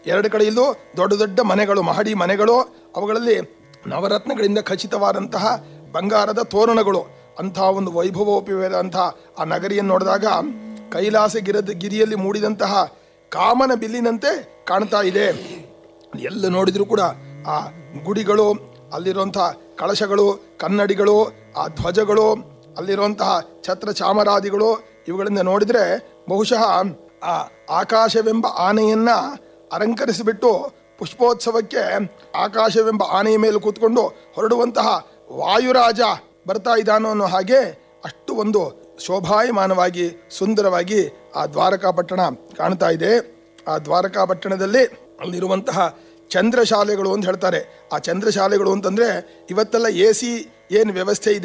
ಎರಡು ಕಡೆಯಲ್ಲೂ ದೊಡ್ಡ ದೊಡ್ಡ ಮನೆಗಳು ಮಹಡಿ ಮನೆಗಳು ಅವುಗಳಲ್ಲಿ ನವರತ್ನಗಳಿಂದ ಖಚಿತವಾದಂತಹ ಬಂಗಾರದ ತೋರಣಗಳು ಅಂತಹ ಒಂದು ವೈಭವೋಪೇತಂತಹ ಆ ನಗರಿಯನ್ನು ನೋಡಿದಾಗ ಕೈಲಾಸ ಗಿರದ ಗಿರಿಯಲ್ಲಿ ಮೂಡಿದಂತಹ ಕಾಮನ ಬಿಲ್ಲಿನಂತೆ ಕಾಣ್ತಾ ಇದೆ ಎಲ್ಲ ನೋಡಿದ್ರು ಕೂಡ ಆ ಗುಡಿಗಳು ಅಲ್ಲಿರುವಂತಹ ಕಳಶಗಳು ಕನ್ನಡಿಗಳು ಆ ಧ್ವಜಗಳು ಅಲ್ಲಿರುವಂತಹ ಛತ್ರ ಚಾಮರಾದಿಗಳು ಇವುಗಳಿಂದ ನೋಡಿದ್ರೆ ಬಹುಶಃ ಆ ಆಕಾಶವೆಂಬ ಆನೆಯನ್ನ ಅಲಂಕರಿಸಿಬಿಟ್ಟು ಪುಷ್ಪೋತ್ಸವಕ್ಕೆ ಆಕಾಶವೆಂಬ ಆನೆಯ ಮೇಲೆ ಕೂತ್ಕೊಂಡು ಹೊರಡುವಂತಹ ವಾಯುರಾಜ ಬರ್ತಾ ಇದ್ದಾನೋ ಅನ್ನೋ ಹಾಗೆ ಅಷ್ಟು ಒಂದು ಶೋಭಾಯಮಾನವಾಗಿ ಸುಂದರವಾಗಿ ಆ ದ್ವಾರಕಾ ಪಟ್ಟಣ ಕಾಣ್ತಾ ಇದೆ ಆ ದ್ವಾರಕಾ ಪಟ್ಟಣದಲ್ಲಿ ಅಲ್ಲಿರುವಂತಹ ಚಂದ್ರಶಾಲೆಗಳು ಅಂತ ಹೇಳ್ತಾರೆ ಆ ಚಂದ್ರಶಾಲೆಗಳು ಅಂತಂದ್ರೆ ಇವತ್ತೆಲ್ಲ ಎ ಸಿ ಏನು ವ್ಯವಸ್ಥೆ ಇದೆ